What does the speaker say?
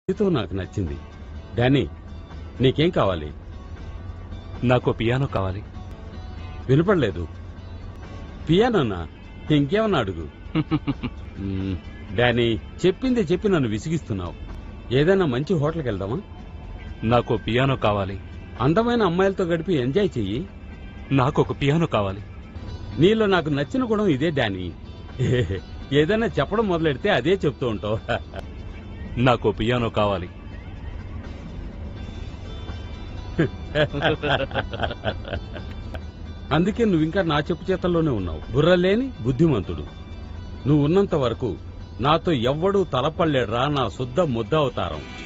జీవితం నాకు నచ్చింది డానీ నీకేం కావాలి నాకు పియానో కావాలి వినపడలేదు పియానోనా ఇంకేమన్నా అడుగు మ్మ్, డానీ చెప్పింది చెప్పి నన్ను విసిగిస్తున్నావు ఏదైనా మంచి హోటల్కి వెళ్దామా నాకు పియానో కావాలి అందమైన అమ్మాయిలతో గడిపి ఎంజాయ్ చెయ్యి నాకు ఒక పియానో కావాలి నీలో నాకు నచ్చిన గుణం ఇదే డానీ ఏదైనా చెప్పడం మొదలెడితే అదే చెప్తూ ఉంటావు నాకు పియానో కావాలి అందుకే నువ్వు ఇంకా నా చెప్పు చేతల్లోనే ఉన్నావు బుర్రలేని బుద్ధిమంతుడు నువ్వు ఉన్నంత వరకు నాతో ఎవ్వడూ తలపడలేడురా నా శుద్ధ ముద్ద అవతారం